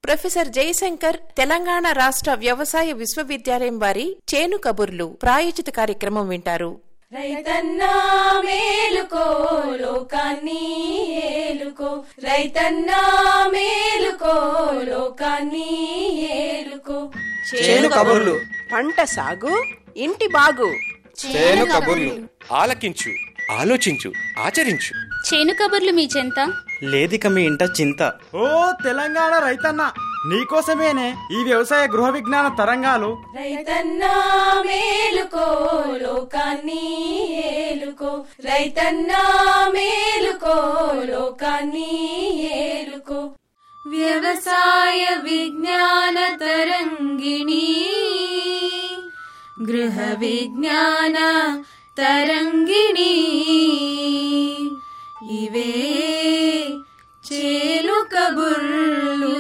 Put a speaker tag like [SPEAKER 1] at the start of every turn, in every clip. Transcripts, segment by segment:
[SPEAKER 1] professor Jayashankar Telangana రాష్ట్ర వ్యవసాయ విశ్వవిద్యాలయం వారి చేను కబుర్లు ప్రాయోజిత కార్యక్రమం వింటారు
[SPEAKER 2] రైతన్నా మేలుకో లోకాన్ని ఏలుకో రైతన్నా మేలుకో లోకాన్ని ఏలుకో
[SPEAKER 3] చేను కబుర్లు
[SPEAKER 4] పంట సాగు ఇంటి బాగు
[SPEAKER 3] చేను కబుర్లు ఆలకించు ఆలోచించు ఆచరించు
[SPEAKER 5] చేను కబుర్లు మీ చెంత
[SPEAKER 6] లేదిక మీ ఇంట చింత
[SPEAKER 7] ఓ తెలంగాణ రైతన్న నీకోసమేనే ఈ వ్యవసాయ గృహ విజ్ఞాన తరంగాలు
[SPEAKER 2] రైతన్నా మేలుకో లోకాన్ని ఏలుకో రైతన్నా మేలుకో లోకాన్ని ఏలుకో వ్యవసాయ విజ్ఞాన తరంగిణి గృహ విజ్ఞాన తరంగిణి ఇవే చేలు కబుర్లు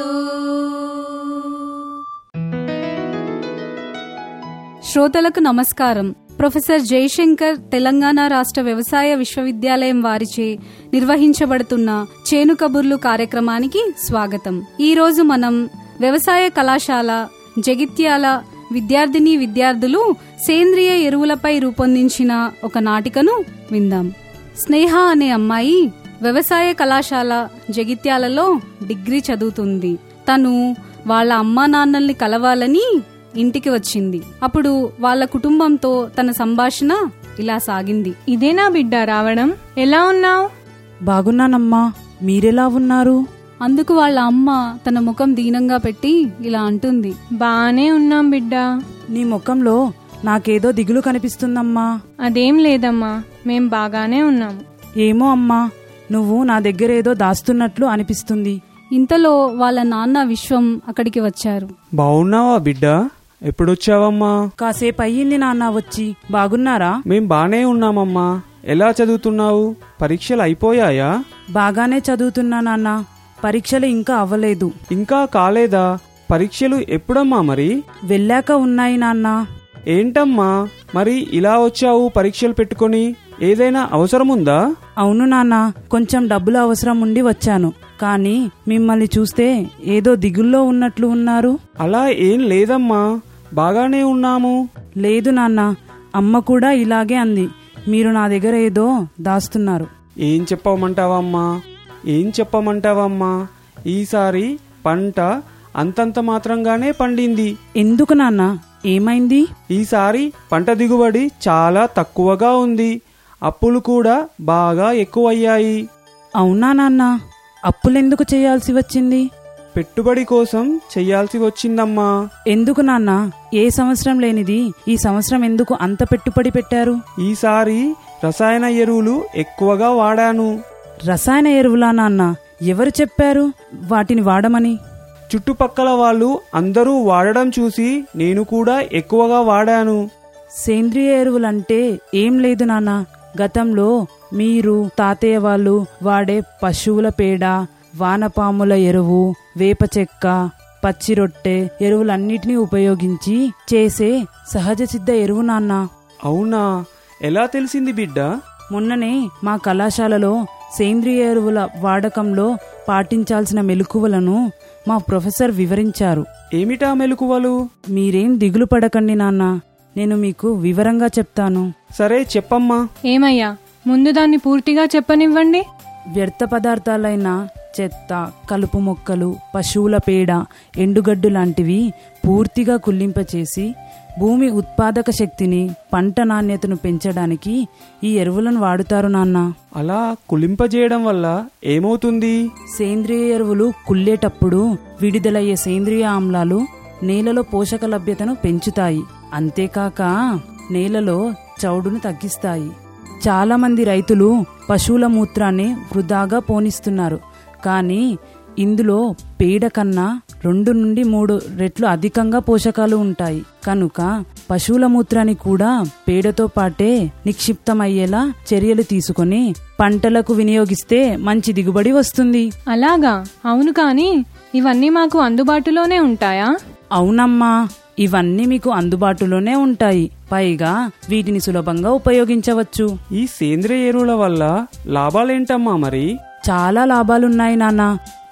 [SPEAKER 8] శ్రోతలకు నమస్కారం ప్రొఫెసర్ జయశంకర్ తెలంగాణ రాష్ట్ర వ్యవసాయ విశ్వవిద్యాలయం వారిచే నిర్వహించబడుతున్న చేను కబుర్లు కార్యక్రమానికి స్వాగతం ఈ రోజు మనం వ్యవసాయ కళాశాల జగిత్యాల విద్యార్థిని విద్యార్థులు సేంద్రియ ఎరువులపై రూపొందించిన ఒక నాటికను విందాం స్నేహ అనే అమ్మాయి వ్యవసాయ కళాశాల జగిత్యాలలో డిగ్రీ చదువుతుంది తను వాళ్ళ అమ్మా నాన్నల్ని కలవాలని ఇంటికి వచ్చింది అప్పుడు వాళ్ళ కుటుంబంతో తన సంభాషణ ఇలా సాగింది
[SPEAKER 9] ఇదేనా బిడ్డ రావడం ఎలా ఉన్నావు
[SPEAKER 10] బాగున్నానమ్మా మీరెలా ఉన్నారు
[SPEAKER 8] అందుకు వాళ్ళ అమ్మ తన ముఖం దీనంగా పెట్టి ఇలా అంటుంది
[SPEAKER 9] బానే ఉన్నాం బిడ్డ
[SPEAKER 10] నీ ముఖంలో నాకేదో దిగులు కనిపిస్తుందమ్మా
[SPEAKER 9] అదేం లేదమ్మా మేం బాగానే ఉన్నాము
[SPEAKER 10] ఏమో అమ్మా నువ్వు నా దగ్గర ఏదో దాస్తున్నట్లు అనిపిస్తుంది
[SPEAKER 8] ఇంతలో వాళ్ళ నాన్న విశ్వం అక్కడికి వచ్చారు
[SPEAKER 11] బాగున్నావా బిడ్డ ఎప్పుడొచ్చావమ్మా
[SPEAKER 10] కాసేపు అయ్యింది నాన్న వచ్చి బాగున్నారా
[SPEAKER 11] మేం బానే ఉన్నామమ్మా ఎలా చదువుతున్నావు పరీక్షలు అయిపోయాయా
[SPEAKER 10] బాగానే చదువుతున్నా నాన్న పరీక్షలు ఇంకా అవ్వలేదు
[SPEAKER 11] ఇంకా కాలేదా పరీక్షలు ఎప్పుడమ్మా మరి
[SPEAKER 10] వెళ్ళాక ఉన్నాయి నాన్న
[SPEAKER 11] ఏంటమ్మా మరి ఇలా వచ్చావు పరీక్షలు పెట్టుకొని ఏదైనా అవసరముందా
[SPEAKER 10] అవును నాన్న కొంచెం డబ్బులు అవసరం ఉండి వచ్చాను కానీ మిమ్మల్ని చూస్తే ఏదో దిగుల్లో ఉన్నట్లు ఉన్నారు
[SPEAKER 11] అలా ఏం లేదమ్మా బాగానే ఉన్నాము
[SPEAKER 10] లేదు నాన్న అమ్మ కూడా ఇలాగే అంది మీరు నా దగ్గర ఏదో దాస్తున్నారు
[SPEAKER 11] ఏం చెప్పమంటావమ్మా ఏం చెప్పమంటావమ్మా ఈసారి పంట అంతంత మాత్రంగానే పండింది
[SPEAKER 10] ఎందుకు నాన్న ఏమైంది
[SPEAKER 11] ఈసారి పంట దిగుబడి చాలా తక్కువగా ఉంది అప్పులు కూడా బాగా ఎక్కువయ్యాయి
[SPEAKER 10] అవునా నాన్న అప్పులెందుకు చేయాల్సి వచ్చింది
[SPEAKER 11] పెట్టుబడి కోసం చెయ్యాల్సి వచ్చిందమ్మా
[SPEAKER 10] ఎందుకు నాన్న ఏ సంవత్సరం లేనిది ఈ సంవత్సరం ఎందుకు అంత పెట్టుబడి పెట్టారు
[SPEAKER 11] ఈసారి రసాయన ఎరువులు ఎక్కువగా వాడాను
[SPEAKER 10] రసాయన ఎరువులా నాన్న ఎవరు చెప్పారు వాటిని వాడమని
[SPEAKER 11] చుట్టుపక్కల వాళ్ళు అందరూ వాడడం చూసి నేను కూడా ఎక్కువగా వాడాను
[SPEAKER 10] సేంద్రియ ఎరువులంటే ఏం లేదు నాన్న గతంలో మీరు తాతయ్య వాళ్ళు వాడే పశువుల పేడ వానపాముల ఎరువు వేప చెక్క పచ్చి రొట్టె ఎరువులన్నిటినీ ఉపయోగించి చేసే సహజ సిద్ధ ఎరువు నాన్న
[SPEAKER 11] అవునా ఎలా తెలిసింది బిడ్డ
[SPEAKER 10] మొన్ననే మా కళాశాలలో సేంద్రియ ఎరువుల వాడకంలో పాటించాల్సిన మెలకువలను మా ప్రొఫెసర్ వివరించారు
[SPEAKER 11] ఏమిటా మెలకువలు
[SPEAKER 10] మీరేం దిగులు పడకండి నాన్న నేను మీకు వివరంగా చెప్తాను
[SPEAKER 11] సరే చెప్పమ్మా
[SPEAKER 9] ఏమయ్యా ముందు దాన్ని పూర్తిగా చెప్పనివ్వండి
[SPEAKER 10] వ్యర్థ పదార్థాలైన చెత్త కలుపు మొక్కలు పశువుల పేడ ఎండుగడ్డు లాంటివి పూర్తిగా కుళ్ళింపచేసి భూమి ఉత్పాదక శక్తిని పంట నాణ్యతను పెంచడానికి ఈ ఎరువులను వాడుతారు నాన్న
[SPEAKER 11] అలా కులింపజేయడం వల్ల ఏమవుతుంది
[SPEAKER 10] సేంద్రియ ఎరువులు కుళ్ళేటప్పుడు విడుదలయ్యే సేంద్రియ ఆమ్లాలు నేలలో పోషక లభ్యతను పెంచుతాయి అంతేకాక నేలలో చౌడును తగ్గిస్తాయి చాలా మంది రైతులు పశువుల మూత్రాన్ని వృధాగా పోనిస్తున్నారు కానీ ఇందులో పేడ కన్నా రెండు నుండి మూడు రెట్లు అధికంగా పోషకాలు ఉంటాయి కనుక పశువుల మూత్రాన్ని కూడా పేడతో పాటే నిక్షిప్తమయ్యేలా చర్యలు తీసుకొని పంటలకు వినియోగిస్తే మంచి దిగుబడి వస్తుంది
[SPEAKER 9] అలాగా అవును కానీ ఇవన్నీ మాకు అందుబాటులోనే ఉంటాయా
[SPEAKER 10] అవునమ్మా ఇవన్నీ మీకు అందుబాటులోనే ఉంటాయి పైగా వీటిని సులభంగా ఉపయోగించవచ్చు
[SPEAKER 11] ఈ సేంద్రియ ఎరువుల వల్ల లాభాలేంటమ్మా మరి
[SPEAKER 10] చాలా లాభాలున్నాయి నాన్న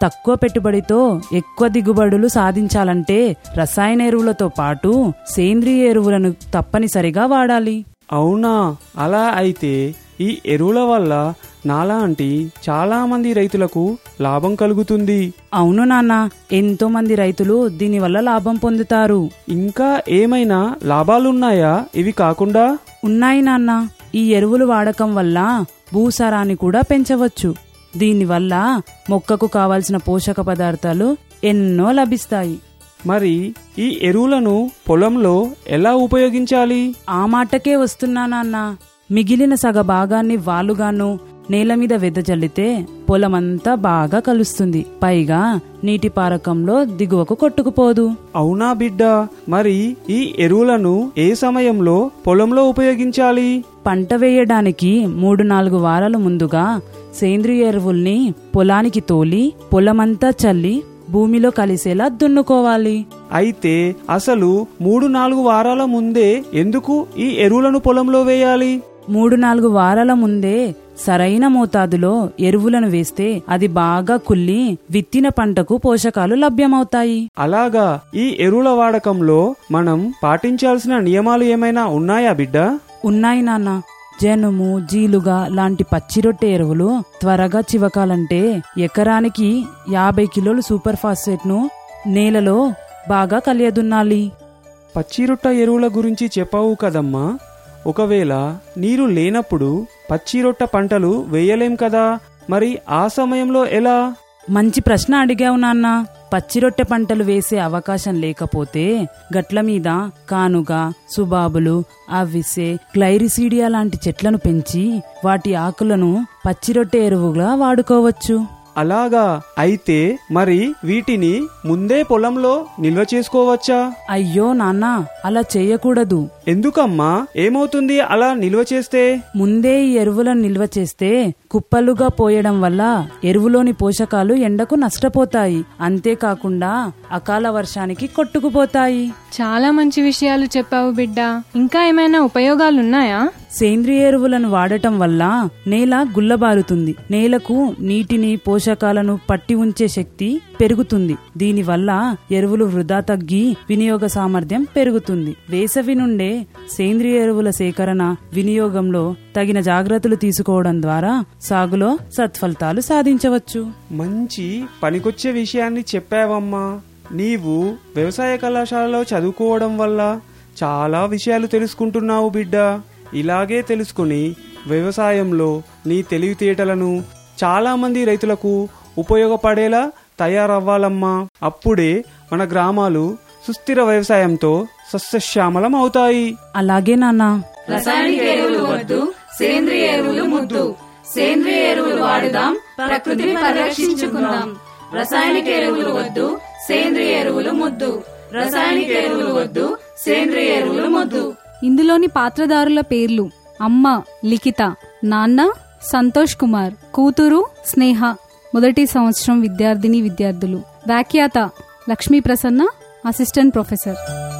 [SPEAKER 10] తక్కువ పెట్టుబడితో ఎక్కువ దిగుబడులు సాధించాలంటే రసాయన ఎరువులతో పాటు సేంద్రియ ఎరువులను తప్పనిసరిగా వాడాలి
[SPEAKER 11] అవునా అలా అయితే ఈ ఎరువుల వల్ల నాలాంటి చాలా మంది రైతులకు లాభం కలుగుతుంది
[SPEAKER 10] అవును నాన్న ఎంతో మంది రైతులు దీనివల్ల లాభం పొందుతారు
[SPEAKER 11] ఇంకా ఏమైనా లాభాలున్నాయా ఇవి కాకుండా
[SPEAKER 10] ఉన్నాయి నాన్న ఈ ఎరువులు వాడకం వల్ల భూసారాన్ని కూడా పెంచవచ్చు దీనివల్ల మొక్కకు కావలసిన పోషక పదార్థాలు ఎన్నో లభిస్తాయి
[SPEAKER 11] మరి ఈ ఎరువులను పొలంలో ఎలా ఉపయోగించాలి
[SPEAKER 10] ఆ మాటకే వస్తున్నా నాన్న మిగిలిన సగ భాగాన్ని వాలుగాను నేల మీద వెదజల్లితే పొలమంతా బాగా కలుస్తుంది పైగా నీటి పారకంలో దిగువకు కొట్టుకుపోదు
[SPEAKER 11] అవునా బిడ్డ మరి ఈ ఎరువులను ఏ సమయంలో పొలంలో ఉపయోగించాలి
[SPEAKER 10] పంట వేయడానికి మూడు నాలుగు వారాల ముందుగా సేంద్రియ ఎరువుల్ని పొలానికి తోలి పొలమంతా చల్లి భూమిలో కలిసేలా దున్నుకోవాలి
[SPEAKER 11] అయితే అసలు మూడు నాలుగు వారాల ముందే ఎందుకు ఈ ఎరువులను పొలంలో వేయాలి
[SPEAKER 10] మూడు నాలుగు వారాల ముందే సరైన మోతాదులో ఎరువులను వేస్తే అది బాగా కుళ్ళి విత్తిన పంటకు పోషకాలు లభ్యమవుతాయి
[SPEAKER 11] అలాగా ఈ ఎరువుల వాడకంలో మనం పాటించాల్సిన నియమాలు ఏమైనా ఉన్నాయా బిడ్డ
[SPEAKER 10] ఉన్నాయి నాన్న జనుము జీలుగా లాంటి పచ్చిరొట్టె ఎరువులు త్వరగా చివకాలంటే ఎకరానికి యాభై కిలోలు సూపర్ ఫాస్ఫేట్ ను నేలలో బాగా కలియదున్నాలి
[SPEAKER 11] పచ్చిరొట్ట ఎరువుల గురించి చెప్పావు కదమ్మా ఒకవేళ నీరు లేనప్పుడు పచ్చిరొట్ట పంటలు వేయలేం కదా మరి ఆ సమయంలో ఎలా
[SPEAKER 10] మంచి ప్రశ్న అడిగావు నాన్న పచ్చిరొట్టె పంటలు వేసే అవకాశం లేకపోతే గట్ల మీద కానుగ సుబాబులు అవిసె గ్లైరిసీడియా లాంటి చెట్లను పెంచి వాటి ఆకులను పచ్చిరొట్టె ఎరువుగా వాడుకోవచ్చు
[SPEAKER 11] అలాగా అయితే మరి వీటిని ముందే పొలంలో నిల్వ చేసుకోవచ్చా
[SPEAKER 10] అయ్యో నాన్న అలా చేయకూడదు
[SPEAKER 11] ఎందుకమ్మా ఏమవుతుంది అలా నిల్వ చేస్తే
[SPEAKER 10] ముందే ఈ ఎరువులను నిల్వ చేస్తే కుప్పలుగా పోయడం వల్ల ఎరువులోని పోషకాలు ఎండకు నష్టపోతాయి అంతేకాకుండా అకాల వర్షానికి కొట్టుకుపోతాయి
[SPEAKER 9] చాలా మంచి విషయాలు చెప్పావు బిడ్డ ఇంకా ఏమైనా ఉపయోగాలున్నాయా
[SPEAKER 10] సేంద్రియ ఎరువులను వాడటం వల్ల నేల గుల్లబారుతుంది నేలకు నీటిని పోషకాలను పట్టి ఉంచే శక్తి పెరుగుతుంది దీనివల్ల ఎరువులు వృధా తగ్గి వినియోగ సామర్థ్యం పెరుగుతుంది వేసవి నుండే సేంద్రియ ఎరువుల సేకరణ వినియోగంలో తగిన జాగ్రత్తలు తీసుకోవడం ద్వారా సాగులో సత్ఫలితాలు సాధించవచ్చు
[SPEAKER 11] మంచి పనికొచ్చే విషయాన్ని చెప్పావమ్మా నీవు వ్యవసాయ కళాశాలలో చదువుకోవడం వల్ల చాలా విషయాలు తెలుసుకుంటున్నావు బిడ్డ ఇలాగే తెలుసుకుని వ్యవసాయంలో నీ తెలివితేటలను చాలా మంది రైతులకు ఉపయోగపడేలా తయారవ్వాలమ్మా అప్పుడే మన గ్రామాలు సుస్థిర వ్యవసాయంతో సస్యశ్యామలం అవుతాయి
[SPEAKER 10] అలాగే నాన్న
[SPEAKER 2] రసాయనిక ఎరువులు వద్దు సేంద్రియ ఎరువులు ముద్దు సేంద్రియ ఎరువులు వాడుదాం ప్రకృతిని పరిరక్షించుకుందాం రసాయనిక ఎరువులు వద్దు సేంద్రియ ఎరువులు ముద్దు రసాయనిక ఎరువులు వద్దు సేంద్రియ ఎరువులు ముద్దు
[SPEAKER 8] ఇందులోని పాత్రదారుల పేర్లు అమ్మ లిఖిత నాన్న సంతోష్ కుమార్ కూతురు స్నేహ మొదటి సంవత్సరం విద్యార్థిని విద్యార్థులు వ్యాఖ్యాత లక్ష్మీ ప్రసన్న అసిస్టెంట్ ప్రొఫెసర్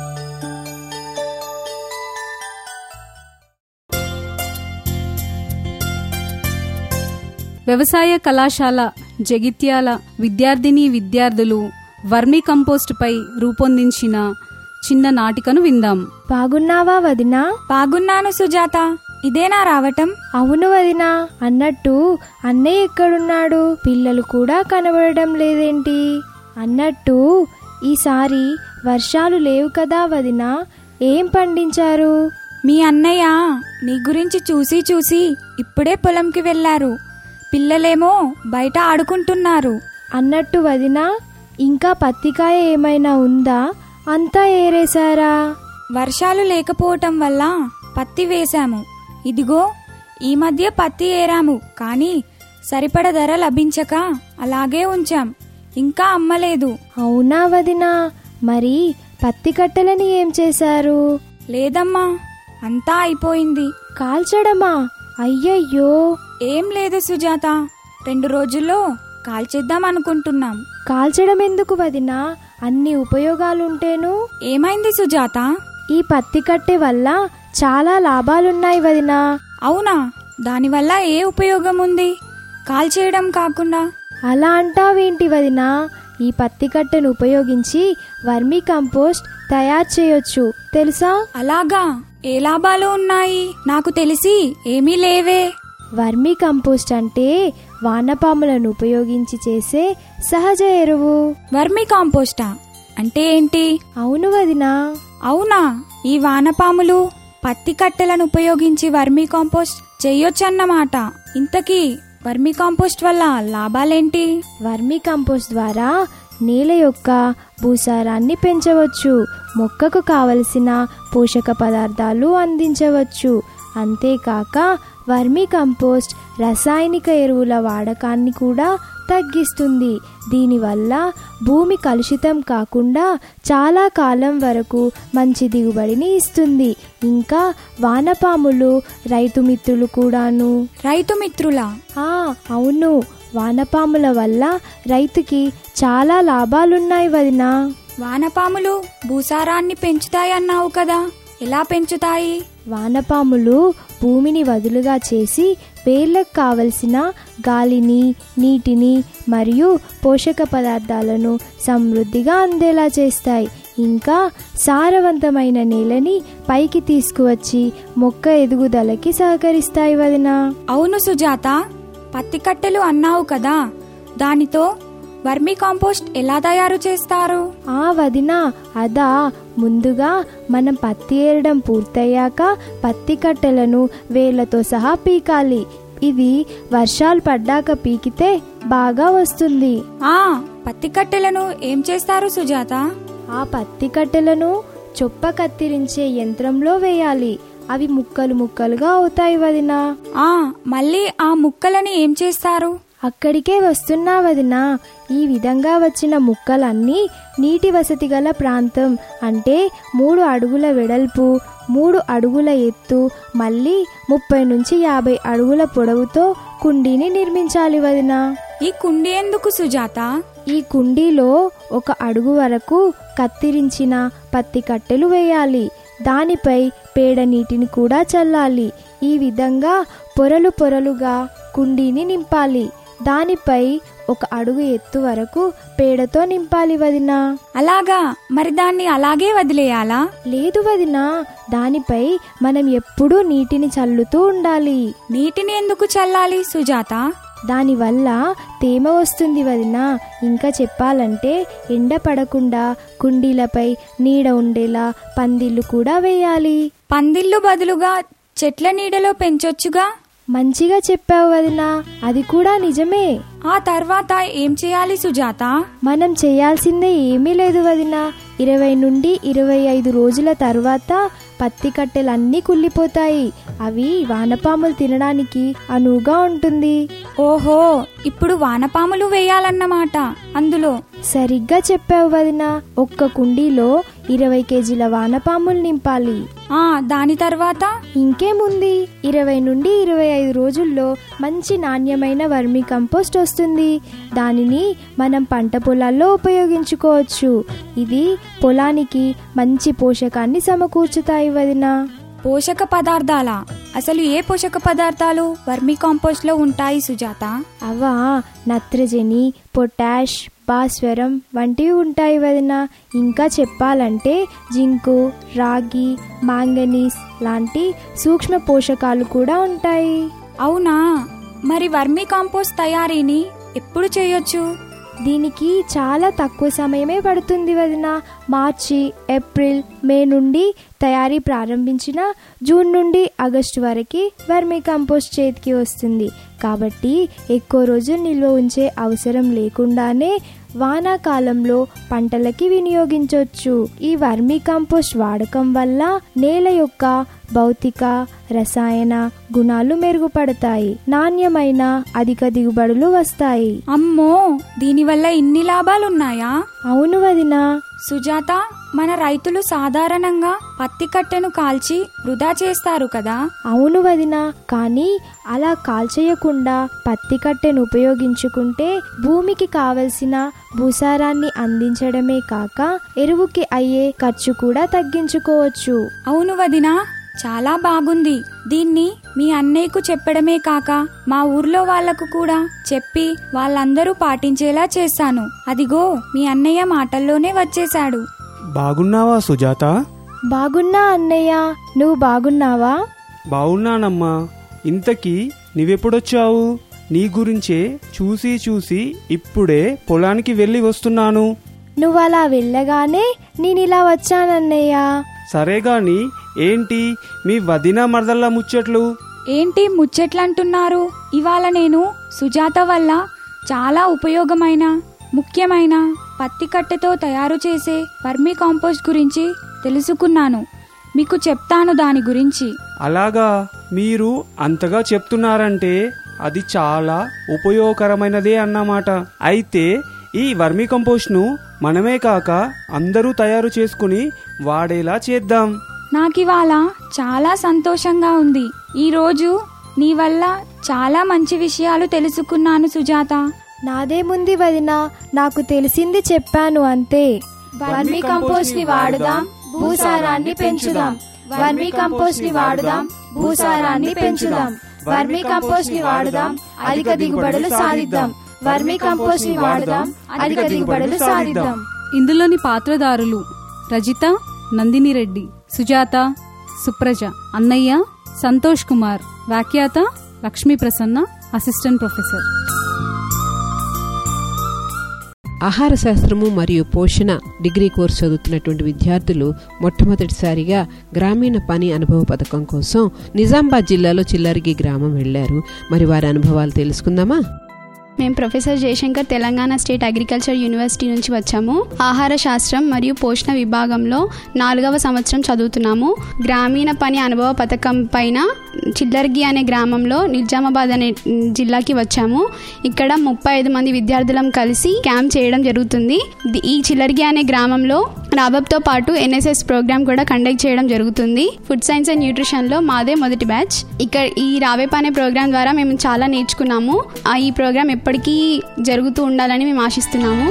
[SPEAKER 8] వ్యవసాయ కళాశాల జగిత్యాల విద్యార్థిని విద్యార్థులు వర్మీ కంపోస్ట్ పై రూపొందించిన చిన్న నాటికను విందాం
[SPEAKER 12] బాగున్నావా వదినా
[SPEAKER 13] బాగున్నాను సుజాత ఇదేనా రావటం
[SPEAKER 12] అవును వదినా అన్నట్టు అన్నయ్య ఎక్కడున్నాడు పిల్లలు కూడా కనబడడం లేదేంటి అన్నట్టు ఈసారి వర్షాలు లేవు కదా వదినా ఏం పండించారు
[SPEAKER 13] మీ అన్నయ్య నీ గురించి చూసి చూసి ఇప్పుడే పొలంకి వెళ్లారు పిల్లలేమో బయట ఆడుకుంటున్నారు
[SPEAKER 12] అన్నట్టు వదినా ఇంకా పత్తికాయ ఏమైనా ఉందా అంతా ఏరేశారా
[SPEAKER 13] వర్షాలు లేకపోవటం వల్ల పత్తి వేశాము ఇదిగో ఈ మధ్య పత్తి ఏరాము కానీ సరిపడ ధర లభించక అలాగే ఉంచాం ఇంకా అమ్మలేదు
[SPEAKER 12] అవునా వదినా మరి పత్తి కట్టెలని ఏం చేశారు
[SPEAKER 13] లేదమ్మా అంతా అయిపోయింది
[SPEAKER 12] కాల్చడమా అయ్యయ్యో
[SPEAKER 13] ఏం లేదు సుజాత రెండు రోజుల్లో కాల్చేద్దాం అనుకుంటున్నాం
[SPEAKER 12] కాల్చడం ఎందుకు వదినా అన్ని ఉపయోగాలుంటేను
[SPEAKER 13] ఏమైంది సుజాత
[SPEAKER 12] ఈ పత్తి కట్టె వల్ల చాలా లాభాలున్నాయి వదినా
[SPEAKER 13] అవునా దానివల్ల ఏ ఉపయోగం ఉంది కాల్చేయడం కాకుండా
[SPEAKER 12] అలా అంటావేంటి వదినా ఈ పత్తి కట్టెను ఉపయోగించి వర్మీ కంపోస్ట్ తయారు చేయొచ్చు తెలుసా
[SPEAKER 13] అలాగా ఏ లాభాలు ఉన్నాయి నాకు తెలిసి ఏమీ లేవే
[SPEAKER 12] వర్మీ కంపోస్ట్ అంటే వానపాములను ఉపయోగించి చేసే సహజ ఎరువు
[SPEAKER 13] వర్మీ కాంపోస్టా అంటే ఏంటి
[SPEAKER 12] అవును వదినా
[SPEAKER 13] అవునా ఈ వానపాములు పత్తి కట్టెలను ఉపయోగించి వర్మీ కాంపోస్ట్ చెయ్యొచ్చన్నమాట ఇంతకీ వర్మీ కాంపోస్ట్ వల్ల లాభాలేంటి
[SPEAKER 12] వర్మీ కంపోస్ట్ ద్వారా నేల యొక్క భూసారాన్ని పెంచవచ్చు మొక్కకు కావలసిన పోషక పదార్థాలు అందించవచ్చు అంతేకాక వర్మీ కంపోస్ట్ రసాయనిక ఎరువుల వాడకాన్ని కూడా తగ్గిస్తుంది దీనివల్ల భూమి కలుషితం కాకుండా చాలా కాలం వరకు మంచి దిగుబడిని ఇస్తుంది ఇంకా వానపాములు రైతు మిత్రులు కూడాను
[SPEAKER 13] రైతు మిత్రులా
[SPEAKER 12] ఆ అవును వానపాముల వల్ల రైతుకి చాలా లాభాలున్నాయి వదినా
[SPEAKER 13] వానపాములు భూసారాన్ని పెంచుతాయన్నావు కదా ఎలా పెంచుతాయి
[SPEAKER 12] వానపాములు భూమిని వదులుగా చేసి వేర్లకు కావలసిన గాలిని నీటిని మరియు పోషక పదార్థాలను సమృద్ధిగా అందేలా చేస్తాయి ఇంకా సారవంతమైన నేలని పైకి తీసుకువచ్చి మొక్క ఎదుగుదలకి సహకరిస్తాయి వదినా
[SPEAKER 13] అవును సుజాత పత్తి కట్టెలు అన్నావు కదా దానితో వర్మీ కాంపోస్ట్ ఎలా తయారు చేస్తారు
[SPEAKER 12] ఆ వదినా అదా ముందుగా మనం పత్తి ఏరడం పూర్తయ్యాక పత్తి కట్టెలను వేళ్లతో సహా పీకాలి ఇది వర్షాలు పడ్డాక పీకితే బాగా వస్తుంది
[SPEAKER 13] ఆ పత్తి కట్టెలను ఏం చేస్తారు సుజాత
[SPEAKER 12] ఆ పత్తి కట్టెలను చొప్ప కత్తిరించే యంత్రంలో వేయాలి అవి ముక్కలు ముక్కలుగా అవుతాయి వదినా
[SPEAKER 13] ఆ మళ్ళీ ఆ ముక్కలని ఏం చేస్తారు
[SPEAKER 12] అక్కడికే వస్తున్నా వదినా ఈ విధంగా వచ్చిన ముక్కలన్నీ నీటి వసతి గల ప్రాంతం అంటే మూడు అడుగుల వెడల్పు మూడు అడుగుల ఎత్తు మళ్ళీ ముప్పై నుంచి యాభై అడుగుల పొడవుతో కుండీని నిర్మించాలి వదినా
[SPEAKER 13] ఈ కుండీ ఎందుకు సుజాత
[SPEAKER 12] ఈ కుండీలో ఒక అడుగు వరకు కత్తిరించిన పత్తి కట్టెలు వేయాలి దానిపై పేడ నీటిని కూడా చల్లాలి ఈ విధంగా పొరలు పొరలుగా కుండీని నింపాలి దానిపై ఒక అడుగు ఎత్తు వరకు పేడతో నింపాలి వదినా
[SPEAKER 13] అలాగా మరి దాన్ని అలాగే వదిలేయాలా
[SPEAKER 12] లేదు వదినా దానిపై మనం ఎప్పుడూ నీటిని చల్లుతూ ఉండాలి
[SPEAKER 13] నీటిని ఎందుకు చల్లాలి సుజాత
[SPEAKER 12] దానివల్ల తేమ వస్తుంది వదిన ఇంకా చెప్పాలంటే ఎండ పడకుండా కుండీలపై నీడ ఉండేలా పందిళ్ళు కూడా వేయాలి
[SPEAKER 13] పందిళ్ళు బదులుగా చెట్ల నీడలో పెంచొచ్చుగా
[SPEAKER 12] మంచిగా చెప్పావు వదినా అది కూడా నిజమే
[SPEAKER 13] ఆ తర్వాత ఏం చేయాలి సుజాత
[SPEAKER 12] మనం చేయాల్సిందే ఏమీ లేదు వదిన ఇరవై నుండి ఇరవై ఐదు రోజుల తర్వాత పత్తి కట్టెలన్నీ కుళ్ళిపోతాయి అవి వానపాములు తినడానికి అనువుగా ఉంటుంది
[SPEAKER 13] ఓహో ఇప్పుడు వానపాములు వేయాలన్నమాట అందులో
[SPEAKER 12] సరిగ్గా చెప్పావు వదిన ఒక్క కుండీలో ఇరవై కేజీల వానపాములు నింపాలి
[SPEAKER 13] ఆ దాని తర్వాత
[SPEAKER 12] ఇంకేముంది ఇరవై నుండి ఇరవై ఐదు రోజుల్లో మంచి నాణ్యమైన వర్మి కంపోస్ట్ వస్తుంది దానిని మనం పంట పొలాల్లో ఉపయోగించుకోవచ్చు ఇది పొలానికి మంచి పోషకాన్ని సమకూర్చుతాయి వదిన
[SPEAKER 13] పోషక పదార్థాల అసలు ఏ పోషక పదార్థాలు వర్మీ కాంపోస్ట్ లో ఉంటాయి సుజాత
[SPEAKER 12] అవా నత్రజని పొటాష్ భాస్వరం వంటివి ఉంటాయి వదిన ఇంకా చెప్పాలంటే జింకు రాగి మాంగనీస్ లాంటి సూక్ష్మ పోషకాలు కూడా ఉంటాయి
[SPEAKER 13] అవునా మరి వర్మీ కాంపోస్ట్ తయారీని ఎప్పుడు చేయొచ్చు
[SPEAKER 12] దీనికి చాలా తక్కువ సమయమే పడుతుంది వదిన మార్చి ఏప్రిల్ మే నుండి తయారీ ప్రారంభించిన జూన్ నుండి ఆగస్టు వరకు వర్మీ కంపోస్ట్ చేతికి వస్తుంది కాబట్టి ఎక్కువ రోజులు నిల్వ ఉంచే అవసరం లేకుండానే వానాకాలంలో పంటలకి వినియోగించవచ్చు ఈ వర్మీ కంపోస్ట్ వాడకం వల్ల నేల యొక్క భౌతిక రసాయన గుణాలు మెరుగుపడతాయి నాణ్యమైన అధిక దిగుబడులు వస్తాయి
[SPEAKER 13] అమ్మో దీనివల్ల ఇన్ని లాభాలున్నాయా
[SPEAKER 12] అవును వదినా
[SPEAKER 13] సుజాత మన రైతులు సాధారణంగా పత్తి కట్టెను కాల్చి వృధా చేస్తారు కదా
[SPEAKER 12] అవును వదిన కానీ అలా కాల్చేయకుండా పత్తి కట్టెను ఉపయోగించుకుంటే భూమికి కావలసిన భూసారాన్ని అందించడమే కాక ఎరువుకి అయ్యే ఖర్చు కూడా తగ్గించుకోవచ్చు
[SPEAKER 13] అవును వదినా చాలా బాగుంది దీన్ని మీ అన్నయ్యకు చెప్పడమే కాక మా ఊర్లో వాళ్లకు కూడా చెప్పి వాళ్ళందరూ పాటించేలా చేశాను అదిగో మీ అన్నయ్య మాటల్లోనే వచ్చేశాడు
[SPEAKER 11] బాగున్నావా సుజాత
[SPEAKER 12] బాగున్నా అన్నయ్య నువ్వు బాగున్నావా
[SPEAKER 11] బాగున్నానమ్మా ఇంతకీ నువ్వెప్పుడొచ్చావు నీ గురించే చూసి చూసి ఇప్పుడే పొలానికి వెళ్ళి వస్తున్నాను
[SPEAKER 12] నువ్వు అలా వెళ్ళగానే నేను ఇలా వచ్చానన్నయ్య
[SPEAKER 11] సరే గాని ఏంటి మీ వదిన మరదల్లా ముచ్చట్లు
[SPEAKER 13] ఏంటి ముచ్చట్లంటున్నారు ఇవాళ నేను సుజాత వల్ల చాలా ఉపయోగమైన ముఖ్యమైన పత్తి కట్టెతో తయారు చేసే వర్మీ కాంపోస్ట్ గురించి తెలుసుకున్నాను మీకు చెప్తాను దాని గురించి
[SPEAKER 11] అలాగా మీరు అంతగా చెప్తున్నారంటే అది చాలా ఉపయోగకరమైనదే అన్నమాట అయితే ఈ వర్మీ కంపోస్ట్ను మనమే కాక అందరూ తయారు చేసుకుని వాడేలా చేద్దాం
[SPEAKER 13] నాకివాళ చాలా సంతోషంగా ఉంది ఈరోజు నీ వల్ల చాలా మంచి విషయాలు తెలుసుకున్నాను సుజాత
[SPEAKER 12] నాదేముంది వదిన నాకు తెలిసింది చెప్పాను అంతే వర్మీ కంపోస్ట్ ని వాడుదాం భూసారాన్ని పెంచుదాం వర్మీ కంపోస్ట్ ని వాడుదాం భూసారాన్ని పెంచుదాం వర్మీ కంపోస్ట్ ని వాడుదాం అధిక దిగుబడులు సాధిద్దాం వర్మీ కంపోస్ట్ ని వాడుదాం అధిక దిగుబడులు సాధిద్దాం
[SPEAKER 8] ఇందులోని పాత్రదారులు రజిత నందిని రెడ్డి సుజాత సుప్రజ అన్నయ్య సంతోష్ కుమార్ వ్యాఖ్యాత లక్ష్మీ ప్రసన్న అసిస్టెంట్ ప్రొఫెసర్
[SPEAKER 14] ఆహార శాస్త్రము మరియు పోషణ డిగ్రీ కోర్సు చదువుతున్నటువంటి విద్యార్థులు మొట్టమొదటిసారిగా గ్రామీణ పని అనుభవ పథకం కోసం నిజామాబాద్ జిల్లాలో చిల్లరిగి గ్రామం వెళ్లారు మరి వారి అనుభవాలు తెలుసుకుందామా
[SPEAKER 5] మేము professor Jayashankar Telangana state agriculture university నుంచి వచ్చాము ఆహార శాస్త్రం మరియు పోషణ విభాగంలో నాలుగవ సంవత్సరం చదువుతున్నాము గ్రామీణ పని అనుభవ పథకం పైన చిల్లర్గి అనే గ్రామంలో నిజామాబాద్ అనే జిల్లాకి వచ్చాము ఇక్కడ ముప్పై ఐదు మంది విద్యార్థులం కలిసి క్యాంప్ చేయడం జరుగుతుంది ది- ఈ చిల్లర్గి అనే గ్రామంలో రాబబ్తో పాటు ఎన్ఎస్ఎస్ ప్రోగ్రామ్ కూడా కండక్ట్ చేయడం జరుగుతుంది ఫుడ్ సైన్స్ అండ్ న్యూట్రిషన్ లో మాదే మొదటి బ్యాచ్ ఇక్కడ ఈ రావేప్ అనే ప్రోగ్రామ్ ద్వారా మేము చాలా నేర్చుకున్నాము ఆ ఈ ప్రోగ్రామ్ ఎప్పటికీ జరుగుతూ ఉండాలని మేము ఆశిస్తున్నాము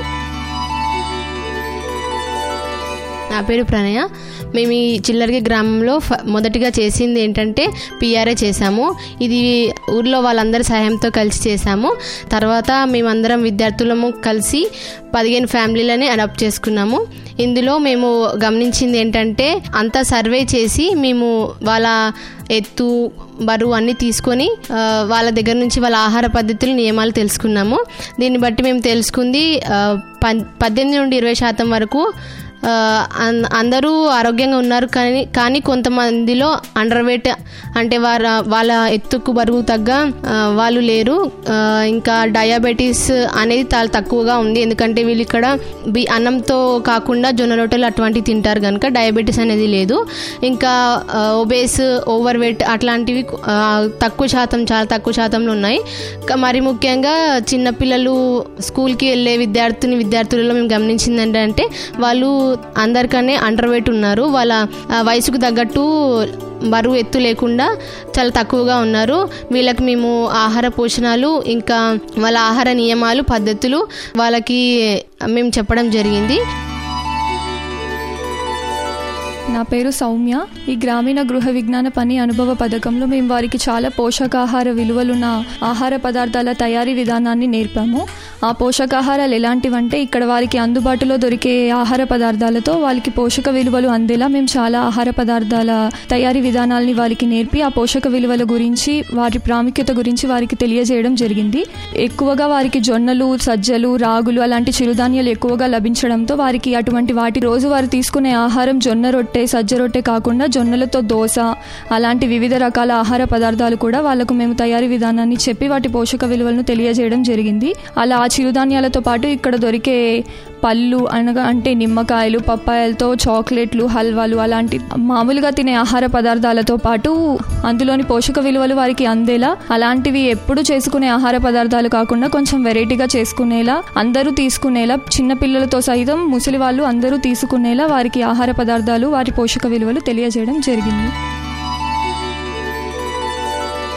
[SPEAKER 15] నా పేరు ప్రణయ మేము ఈ చిల్లరగి గ్రామంలో ఫ- మొదటిగా చేసింది ఏంటంటే పిఆర్ఏ చేశాము ఇది ఊర్లో వాళ్ళందరి సహాయంతో కలిసి చేశాము తర్వాత మేమందరం విద్యార్థులము కలిసి పదిహేను ఫ్యామిలీలని అడాప్ట్ చేసుకున్నాము ఇందులో మేము గమనించింది ఏంటంటే అంతా సర్వే చేసి మేము వాళ్ళ ఎత్తు బరువు అన్నీ తీసుకొని ఆ, వాళ్ళ దగ్గర నుంచి వాళ్ళ ఆహార పద్ధతులు నియమాలు తెలుసుకున్నాము దీన్ని బట్టి మేము తెలుసుకుంది ఆ, పన్- పద్దెనిమిది నుండి ఇరవై శాతం వరకు ఆ, అన్- అందరూ ఆరోగ్యంగా ఉన్నారు కానీ కానీ కొంతమందిలో అండర్ వెయిట్ అంటే వార వాళ్ళ ఎత్తుకు బరువు తగ్గ ఆ, వాళ్ళు లేరు ఆ, ఇంకా డయాబెటీస్ అనేది చాలా తక్కువగా ఉంది ఎందుకంటే వీళ్ళు ఇక్కడ బి అన్నంతో కాకుండా జొన్న రొట్టెలు అటువంటివి తింటారు కనుక డయాబెటీస్ అనేది లేదు ఇంకా ఒబేస్ ఓవర్ వెయిట్ అట్లాంటివి ఆ, తక్కువ శాతం చాలా తక్కువ శాతంలో ఉన్నాయి క- మరి ముఖ్యంగా చిన్నపిల్లలు స్కూల్కి వెళ్ళే విద్యార్థిని విద్యార్థులలో మేము గమనించింది ఏంటంటే వాళ్ళు అందరికనే అండర్ వెయిట్ ఉన్నారు వాళ్ళ ఆ, వయసుకు తగ్గట్టు బరువు ఎత్తు లేకుండా చాలా తక్కువగా ఉన్నారు వీళ్ళకి మేము ఆహార పోషణాలు ఇంకా వాళ్ళ ఆహార నియమాలు పద్ధతులు వాళ్ళకి మేము చెప్పడం జరిగింది
[SPEAKER 16] నా పేరు సౌమ్య ఈ గ్రామీణ గృహ విజ్ఞాన పని అనుభవ పథకంలో మేము వారికి చాలా పోషకాహార విలువలున్న ఆహార పదార్థాల తయారీ విధానాన్ని నేర్పాము ఆ పోషకాహారాలు ఎలాంటివంటే ఇక్కడ వారికి అందుబాటులో దొరికే ఆహార పదార్థాలతో వాళ్ళకి పోషక విలువలు అందేలా మేము చాలా ఆహార పదార్థాల తయారీ విధానాల్ని వారికి నేర్పి ఆ పోషక విలువల గురించి వాటి ప్రాముఖ్యత గురించి వారికి తెలియజేయడం జరిగింది ఎక్కువగా వారికి జొన్నలు సజ్జలు రాగులు అలాంటి చిరుధాన్యాలు ఎక్కువగా లభించడంతో వారికి అటువంటి వాటి రోజు వారు తీసుకునే ఆహారం జొన్న రొట్టె సజ్జ రొట్టె కాకుండా జొన్నలతో దోశ అలాంటి వివిధ రకాల ఆహార పదార్థాలు కూడా వాళ్ళకు మేము తయారీ విధానాన్ని చెప్పి వాటి పోషక విలువలను తెలియజేయడం జరిగింది అలా ఆ చిరుధాన్యాలతో పాటు ఇక్కడ దొరికే పళ్ళు అనగా అంటే నిమ్మకాయలు పప్పాయలతో చాక్లెట్లు హల్వాలు అలాంటి మామూలుగా తినే ఆహార పదార్థాలతో పాటు అందులోని పోషక విలువలు వారికి అందేలా అలాంటివి ఎప్పుడు చేసుకునే ఆహార పదార్థాలు కాకుండా కొంచెం వెరైటీగా చేసుకునేలా అందరూ తీసుకునేలా చిన్న పిల్లలతో సహితం ముసలి వాళ్ళు అందరూ తీసుకునేలా వారికి ఆహార పదార్థాలు వారి పోషక విలువలు తెలియజేయడం జరిగింది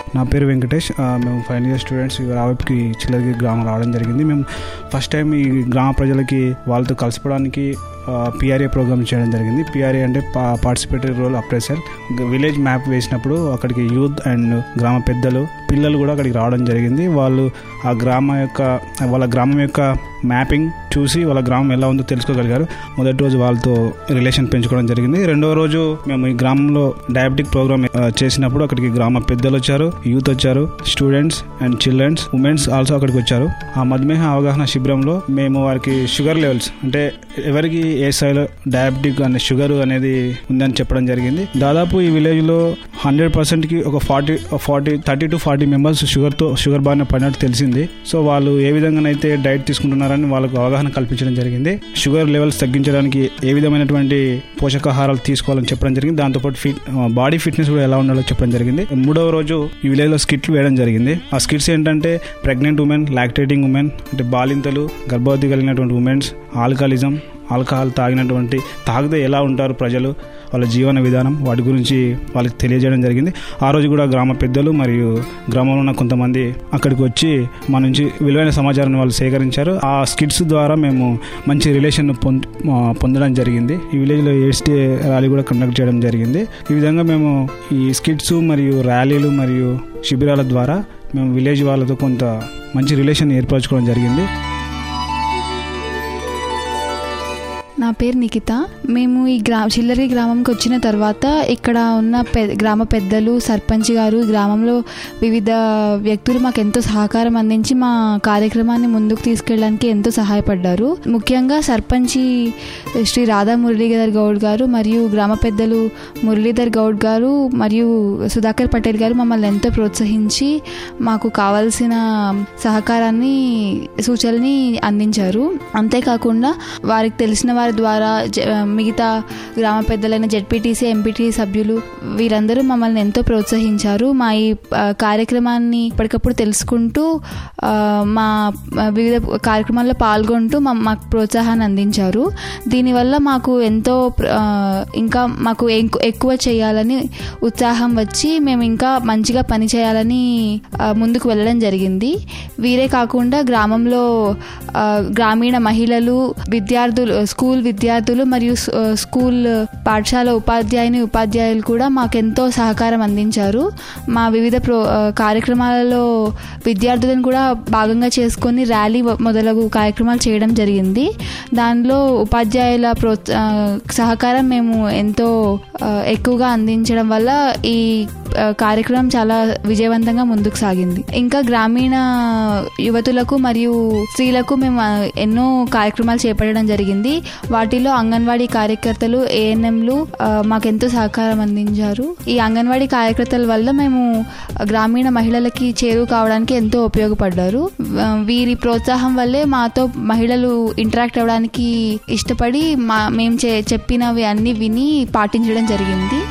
[SPEAKER 17] నా పేరు వెంకటేష్ ఆ, మేము ఫైనల్ ఇయర్ స్టూడెంట్స్ రావప్కి చిల్లరికి గ్రామం రావడం జరిగింది మేము ఫస్ట్ టైం ఈ గ్రామ ప్రజలకి వాళ్ళతో కలిసిపోవడానికి పిఆర్ఏ ప్రోగ్రామ్ చేయడం జరిగింది పిఆర్ఏ అంటే participatory rural appraisal village map వేసినప్పుడు అక్కడికి యూత్ అండ్ గ్రామ పెద్దలు పిల్లలు కూడా అక్కడికి రావడం జరిగింది వాళ్ళు ఆ గ్రామం యొక్క వాళ్ళ గ్రామం యొక్క మ్యాపింగ్ చూసి వాళ్ళ గ్రామం ఎలా ఉందో తెలుసుకోగలిగారు మొదటి రోజు వాళ్ళతో రిలేషన్ పెంచుకోవడం జరిగింది రెండవ రోజు మేము ఈ గ్రామంలో డయాబెటిక్ ప్రోగ్రామ్ ఆ, చేసినప్పుడు అక్కడికి గ్రామ పెద్దలు వచ్చారు యూత్ వచ్చారు students and childrens womens also అక్కడికి వచ్చారు ఆ మధుమేహ అవగాహన శిబిరంలో మేము వారికి షుగర్ లెవెల్స్ అంటే ఎవరికి ఏ స్థాయిలో డయాబెటిక్ అనే షుగర్ అనేది ఉందని చెప్పడం జరిగింది దాదాపు ఈ విలేజ్ లో హండ్రెడ్ పర్సెంట్ కి ఒక forty forty thirty to forty members sugar తో షుగర్ బారిన పడినట్టు తెలిసింది సో వాళ్ళు ఏ విధంగానైతే డైట్ తీసుకుంటున్నారని వాళ్ళకు అవగాహన కల్పించడం జరిగింది షుగర్ లెవెల్స్ తగ్గించడానికి ఏ విధమైనటువంటి పోషకాహారాలు తీసుకోవాలని చెప్పడం జరిగింది దాంతోపాటు ఫిట్ బాడీ ఫిట్నెస్ కూడా ఎలా ఉండాలో చెప్పడం జరిగింది మూడవ రోజు ఈ విలేజ్ లో స్కిట్లు వేయడం జరిగింది ఆ స్కిట్స్ ఏంటంటే ప్రెగ్నెంట్ ఉమెన్ లాక్టేటింగ్ ఉమెన్ అంటే బాలింతలు గర్భవతి కలిగినటువంటి ఉమెన్స్ ఆల్కహాలిజం ఆల్కహాల్ తాగినటువంటి తాగితే ఎలా ఉంటారు ప్రజలు వాళ్ళ జీవన విధానం వాటి గురించి వాళ్ళకి తెలియజేయడం జరిగింది ఆ రోజు కూడా గ్రామ పెద్దలు మరియు గ్రామంలో ఉన్న కొంతమంది అక్కడికి వచ్చి మా నుంచి విలువైన సమాచారాన్ని వాళ్ళు సేకరించారు ఆ స్కిట్స్ ద్వారా మేము మంచి రిలేషన్ పొంద ఆ, పొందడం జరిగింది ఈ విలేజ్లో ఎయిడ్స్ డే ర్యాలీ కూడా కండక్ట్ చేయడం జరిగింది ఈ విధంగా మేము ఈ స్కిట్స్ మరియు ర్యాలీలు మరియు శిబిరాల ద్వారా మేము విలేజ్ వాళ్ళతో కొంత మంచి రిలేషన్ ఏర్పరచుకోవడం జరిగింది
[SPEAKER 18] నా పేరు నిఖిత మేము ఈ గ్రా చిల్లరి గ్రామంకి వచ్చిన తర్వాత ఇక్కడ ఉన్న పె గ్రామ పెద్దలు సర్పంచ్ గారు ఈ గ్రామంలో వివిధ వ్యక్తులు మాకు ఎంతో సహకారం అందించి మా కార్యక్రమాన్ని ముందుకు తీసుకెళ్ళడానికి ఎంతో సహాయపడ్డారు ముఖ్యంగా సర్పంచి శ్రీ రాధా మురళీధర్ గౌడ్ గారు మరియు గ్రామ పెద్దలు మురళీధర్ గౌడ్ గారు మరియు సుధాకర్ పటేల్ గారు మమ్మల్ని ఎంతో ప్రోత్సహించి మాకు కావాల్సిన సహకారాన్ని సూచనని అందించారు అంతేకాకుండా వారికి తెలిసిన వారి ద్వారా జ- మిగతా గ్రామ పెద్దలైన జెడ్పీటీసీ ఎంపీటీ సభ్యులు వీరందరూ మమ్మల్ని ఎంతో ప్రోత్సహించారు మా ఈ ఆ, కార్యక్రమాన్ని ఎప్పటికప్పుడు తెలుసుకుంటూ ఆ, మా ఆ, వివిధ కార్యక్రమాల్లో పాల్గొంటూ మా మాకు ప్రోత్సాహాన్ని అందించారు దీనివల్ల మాకు ఎంతో ప్ర- ఆ, ఇంకా మాకు ఎంకు- ఎక్కువ చేయాలని ఉత్సాహం వచ్చి మేము ఇంకా మంచిగా పని చేయాలని ఆ, ముందుకు వెళ్ళడం జరిగింది వీరే కాకుండా గ్రామంలో ఆ, గ్రామీణ మహిళలు విద్యార్థులు స్కూల్ విద్యార్థులు మరియు స్- ఆ, స్కూల్ పాఠశాల ఉపాధ్యాయుని ఉపాధ్యాయులు కూడా మాకెంతో సహకారం అందించారు మా వివిధ ప్రో ఆ, కార్యక్రమాలలో విద్యార్థులను కూడా భాగంగా చేసుకొని ర్యాలీ వ- మొదలగు కార్యక్రమాలు చేయడం జరిగింది దానిలో ఉపాధ్యాయుల ప్రో ఆ, సహకారం మేము ఎంతో ఆ, ఎక్కువగా అందించడం వల్ల ఈ ఆ, కార్యక్రమం చాలా విజయవంతంగా ముందుకు సాగింది ఇంకా గ్రామీణ యువతులకు మరియు స్త్రీలకు మేము ఆ, ఎన్నో కార్యక్రమాలు చేపట్టడం జరిగింది వాటిలో అంగన్వాడీ కార్యకర్తలు ఏఎన్ఎంలు మాకెంతో సహకారం అందించారు ఈ అంగన్వాడీ కార్యకర్తల వల్ల మేము గ్రామీణ మహిళలకి చేరువ కావడానికి ఎంతో ఉపయోగపడ్డారు ఆ, వీరి ప్రోత్సాహం వల్లే మాతో మహిళలు ఇంటరాక్ట్ అవ్వడానికి ఇష్టపడి మా మేము చే- చెప్పినవి అన్ని విని పాటించడం జరిగింది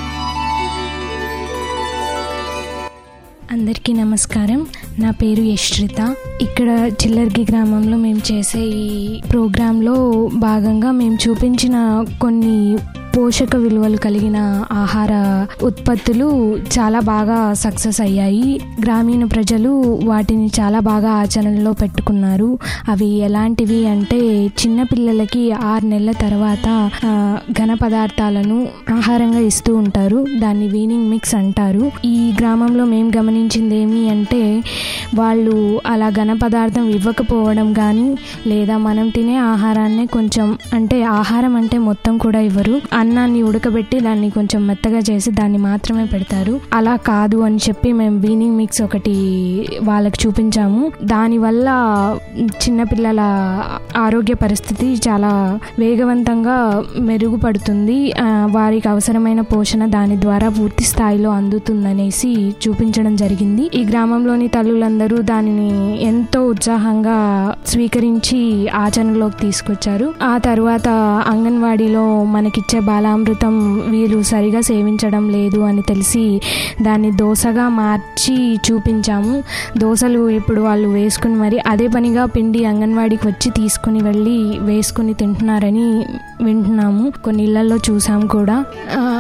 [SPEAKER 19] అందరికీ నమస్కారం నా పేరు యశ్రిత ఇక్కడ చిల్లర్గి గ్రామంలో మేము చేసే ఈ ప్రోగ్రాంలో భాగంగా మేము చూపించిన కొన్ని పోషక విలువలు కలిగిన ఆహార ఉత్పత్తులు చాలా బాగా సక్సెస్ అయ్యాయి గ్రామీణ ప్రజలు వాటిని చాలా బాగా ఆచరణలో పెట్టుకున్నారు అవి ఎలాంటివి అంటే చిన్నపిల్లలకి ఆరు నెలల తర్వాత ఆ, ఘన పదార్థాలను ఆహారంగా ఇస్తూ ఉంటారు దాన్ని వీనింగ్ మిక్స్ అంటారు ఈ గ్రామంలో మేము గమనించింది ఏమి అంటే వాళ్ళు అలా ఘన పదార్థం ఇవ్వకపోవడం కానీ లేదా మనం తినే ఆహారాన్ని కొంచెం అంటే ఆహారం అంటే మొత్తం కూడా ఇవ్వరు అన్నాన్ని ఉడకబెట్టి దాన్ని కొంచెం మెత్తగా చేసి దాన్ని మాత్రమే పెడతారు అలా కాదు అని చెప్పి మేము వీనింగ్ మిక్స్ ఒకటి వాళ్ళకి చూపించాము దానివల్ల చిన్నపిల్లల ఆరోగ్య పరిస్థితి చాలా వేగవంతంగా మెరుగుపడుతుంది ఆ, వారికి అవసరమైన పోషణ దాని ద్వారా పూర్తి స్థాయిలో అందుతుందనేసి చూపించడం జరిగింది ఈ గ్రామంలోని తల్లులందరూ దానిని ఎంతో ఉత్సాహంగా స్వీకరించి ఆచరణలోకి తీసుకొచ్చారు ఆ తర్వాత అంగన్వాడీలో మనకిచ్చే బాలామృతం వీరు సరిగా సేవించడం లేదు అని తెలిసి దాన్ని దోశగా మార్చి చూపించాము దోశలు ఇప్పుడు వాళ్ళు వేసుకుని మరి అదే పనిగా పిండి అంగన్వాడీకి వచ్చి తీసుకుని వెళ్ళి వేసుకుని తింటున్నారని వింటున్నాము కొన్ని ఇళ్లలో చూసాం కూడా ఆ,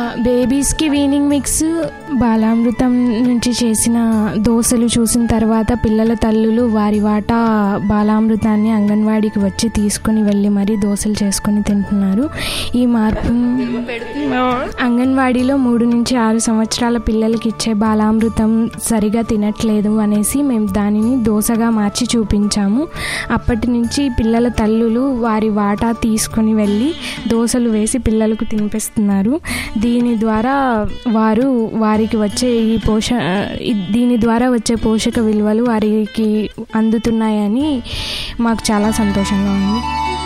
[SPEAKER 19] బేబీస్కి వీనింగ్ మిక్స్ బాలామృతం నుంచి చేసిన దోశలు చూసిన తర్వాత పిల్లల తల్లులు వారి వాటా బాలామృతాన్ని అంగన్వాడీకి వచ్చి తీసుకుని వెళ్ళి మరీ దోశలు చేసుకొని తింటున్నారు ఈ మార్పు అంగన్వాడీలో మూడు నుంచి ఆరు సంవత్సరాల పిల్లలకి ఇచ్చే బాలామృతం సరిగా తినట్లేదు అనేసి మేము దానిని దోశగా మార్చి చూపించాము అప్పటి నుంచి పిల్లల తల్లులు వారి వాటా తీసుకొని వెళ్ళి దోశలు వేసి పిల్లలకు తినిపిస్తున్నారు దీని ద్వారా వారు వారికి వచ్చే ఈ పోష ఈ- దీని ద్వారా వచ్చే పోషక విలువలు వారికి అందుతున్నాయని మాకు చాలా సంతోషంగా ఉంది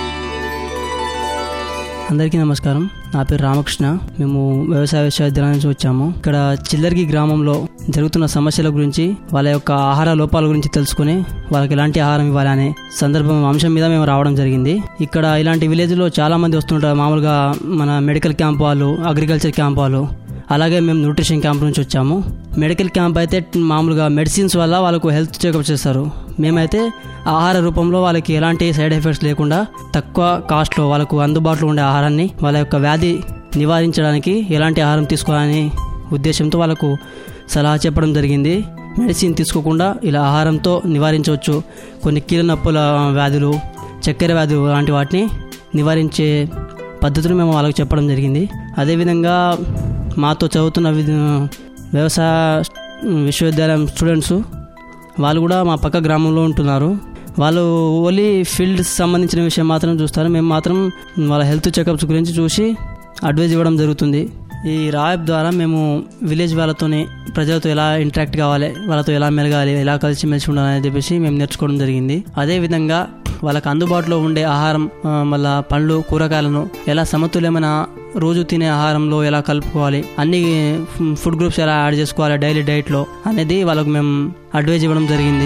[SPEAKER 20] అందరికీ నమస్కారం నా పేరు రామకృష్ణ మేము వ్యవసాయ విశ్వవిద్యాలయం నుంచి వచ్చాము ఇక్కడ చిల్లర్గి గ్రామంలో జరుగుతున్న సమస్యల గురించి వాళ్ళ యొక్క ఆహార లోపాల గురించి తెలుసుకుని వాళ్ళకి ఎలాంటి ఆహారం ఇవ్వాలి అనే సందర్భం అంశం మీద మేము రావడం జరిగింది ఇక్కడ ఇలాంటి విలేజ్లో చాలా మంది వస్తుంటారు మామూలుగా మన మెడికల్ క్యాంప్ వాళ్ళు అగ్రికల్చర్ క్యాంప్ వాళ్ళు అలాగే మేము న్యూట్రిషన్ క్యాంప్ నుంచి వచ్చాము మెడికల్ క్యాంప్ అయితే మామూలుగా మెడిసిన్స్ వల్ల వాళ్ళకు హెల్త్ చెకప్ చేస్తారు మేమైతే ఆహార రూపంలో వాళ్ళకి ఎలాంటి సైడ్ ఎఫెక్ట్స్ లేకుండా తక్కువ కాస్ట్లో వాళ్ళకు అందుబాటులో ఉండే ఆహారాన్ని వాళ్ళ యొక్క వ్యాధి నివారించడానికి ఎలాంటి ఆహారం తీసుకోవాలని ఉద్దేశంతో వాళ్ళకు సలహా చెప్పడం జరిగింది మెడిసిన్ తీసుకోకుండా ఇలా ఆహారంతో నివారించవచ్చు కొన్ని కీళ్ళ నొప్పుల వ్యాధులు చక్కెర వ్యాధులు లాంటి వాటిని నివారించే పద్ధతులు మేము వాళ్ళకి చెప్పడం జరిగింది అదేవిధంగా మాతో చదువుతున్న విధ- వ్యవసాయ విశ్వవిద్యాలయం స్టూడెంట్స్ వాళ్ళు కూడా మా పక్క గ్రామంలో ఉంటున్నారు వాళ్ళు ఓన్లీ ఫీల్డ్ సంబంధించిన విషయం మాత్రం చూస్తారు మేము మాత్రం వాళ్ళ హెల్త్ చెకప్స్ గురించి చూసి అడ్వైజ్ ఇవ్వడం జరుగుతుంది ఈ రాయబ్ ద్వారా మేము విలేజ్ వాళ్ళతోని ప్రజలతో ఎలా ఇంటరాక్ట్ కావాలి వాళ్ళతో ఎలా మెలగాలి ఎలా కలిసి మెలిసి ఉండాలని చెప్పేసి మేము నేర్చుకోవడం జరిగింది అదేవిధంగా వాళ్ళకి అందుబాటులో ఉండే ఆహారం ఆ, మళ్ళా పండ్లు కూరగాయలను ఎలా సమతుల్యమైన రోజు తినే ఆహారంలో ఎలా కలుపుకోవాలి అన్ని ఫుడ్ గ్రూప్స్ ఎలా యాడ్ చేసుకోవాలి డైలీ డైట్లో అనేది వాళ్ళకు మేము అడ్వైజ్ ఇవ్వడం జరిగింది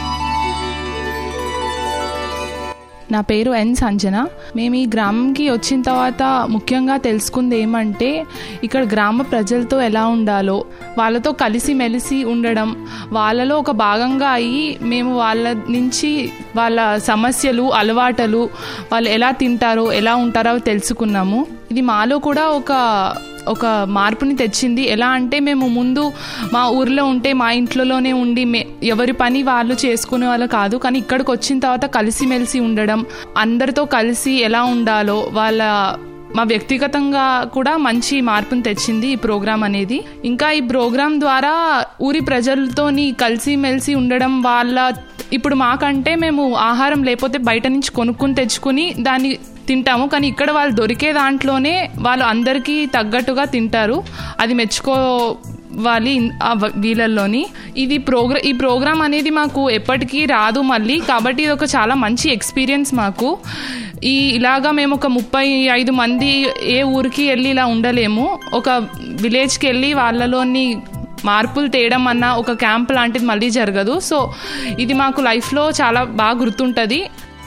[SPEAKER 21] నా పేరు ఎన్ సంజన మేము ఈ గ్రామంకి వచ్చిన తర్వాత ముఖ్యంగా తెలుసుకుంది ఏమంటే ఇక్కడ గ్రామ ప్రజలతో ఎలా ఉండాలో వాళ్ళతో కలిసి మెలిసి ఉండడం వాళ్ళలో ఒక భాగంగా అయ్యి మేము వాళ్ళ నుంచి వాళ్ళ సమస్యలు అలవాటలు వాళ్ళు ఎలా తింటారో ఎలా ఉంటారో తెలుసుకున్నాము ఇది మాలో కూడా ఒక ఒక మార్పుని తెచ్చింది ఎలా అంటే మేము ముందు మా ఊర్లో ఉంటే మా ఇంట్లోనే ఉండి మే ఎవరి పని వాళ్ళు చేసుకునే వాళ్ళు కాదు కానీ ఇక్కడికి వచ్చిన తర్వాత కలిసిమెలిసి ఉండడం అందరితో కలిసి ఎలా ఉండాలో వాళ్ళ మా వ్యక్తిగతంగా కూడా మంచి మార్పుని తెచ్చింది ఈ ప్రోగ్రాం అనేది ఇంకా ఈ ప్రోగ్రాం ద్వారా ఊరి ప్రజలతోని కలిసిమెలిసి ఉండడం వాళ్ళ ఇప్పుడు మాకంటే మేము ఆహారం లేకపోతే బయట నుంచి కొనుక్కుని తెచ్చుకుని దాన్ని తింటాము కానీ ఇక్కడ వాళ్ళు దొరికే దాంట్లోనే వాళ్ళు అందరికీ తగ్గట్టుగా తింటారు అది మెచ్చుకోవాలి ఇన్- ఆ వ- వీళ్ళల్లోని ఇది ప్రోగ్రా ఈ ప్రోగ్రామ్ అనేది మాకు ఎప్పటికీ రాదు మళ్ళీ కాబట్టి ఇది ఒక చాలా మంచి ఎక్స్పీరియన్స్ మాకు ఈ ఇలాగా మేము ఒక ముప్పై ఐదు మంది ఏ ఊరికి వెళ్ళి ఇలా ఉండలేము ఒక విలేజ్కి వెళ్ళి వాళ్ళలోని మార్పులు తేయడం అన్న ఒక క్యాంప్ లాంటిది మళ్ళీ జరగదు సో ఇది మాకు లైఫ్లో చాలా బాగా గుర్తుంటుంది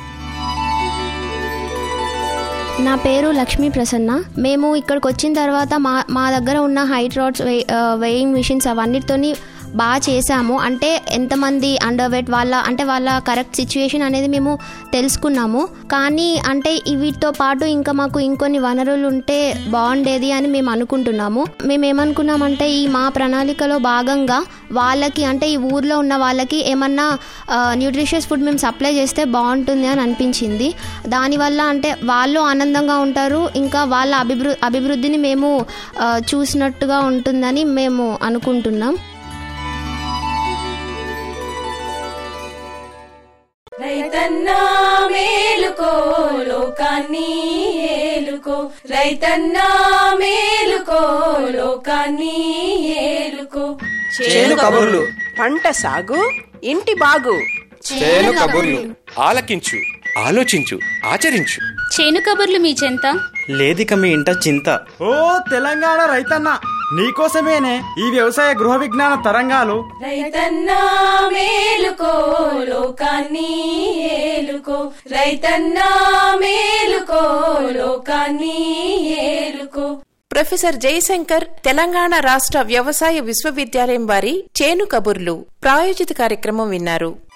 [SPEAKER 22] నా పేరు లక్ష్మీ ప్రసన్న మేము ఇక్కడికి వచ్చిన తర్వాత మా మా దగ్గర ఉన్న హైట్ రాడ్స్ వెయింగ్ మిషన్స్ అవన్నిటితోని బాగా చేసాము అంటే ఎంతమంది అండర్ వెయిట్ వాళ్ళ అంటే వాళ్ళ కరెక్ట్ సిచ్యువేషన్ అనేది మేము తెలుసుకున్నాము కానీ అంటే ఈ వీటితో పాటు ఇంకా మాకు ఇంకొన్ని వనరులు ఉంటే బాగుండేది అని మేము అనుకుంటున్నాము మేము ఏమనుకున్నామంటే ఈ మా ప్రణాళికలో భాగంగా వాళ్ళకి అంటే ఈ ఊర్లో ఉన్న వాళ్ళకి ఏమన్నా న్యూట్రిషియస్ ఫుడ్ మేము సప్లై చేస్తే బాగుంటుంది అని అనిపించింది దానివల్ల అంటే వాళ్ళు ఆనందంగా ఉంటారు ఇంకా వాళ్ళ అభివృ అభివృద్ధిని మేము ఆ, చూసినట్టుగా ఉంటుందని మేము అనుకుంటున్నాం
[SPEAKER 2] రైతన్నా మేలుకో లోకాన్ని ఏలుకో రైతన్నా మేలుకో లోకాన్ని ఏలుకో
[SPEAKER 3] చేను కబుర్లు
[SPEAKER 4] పంట సాగు ఇంటి బాగు
[SPEAKER 3] చేను కబుర్లు ఆలకించు ఆలోచించు ఆచరించు
[SPEAKER 23] చేను కబుర్లు మీ చెంత
[SPEAKER 6] లేదిక మీ ఇంట చింత
[SPEAKER 7] ఓ తెలంగాణ రైతన్న నీకోసమేనే ఈ వ్యవసాయ గృహ విజ్ఞాన తరంగాలు
[SPEAKER 2] రైతన్నా మేలుకో లోకాన్ని ఏలుకో రైతన్నా మేలుకో లోకాన్ని ఏలుకో
[SPEAKER 1] ప్రొఫెసర్ జయశంకర్ తెలంగాణ రాష్ట్ర వ్యవసాయ విశ్వవిద్యాలయం వారి చేను కబుర్లు ప్రాయోజిత కార్యక్రమం విన్నారు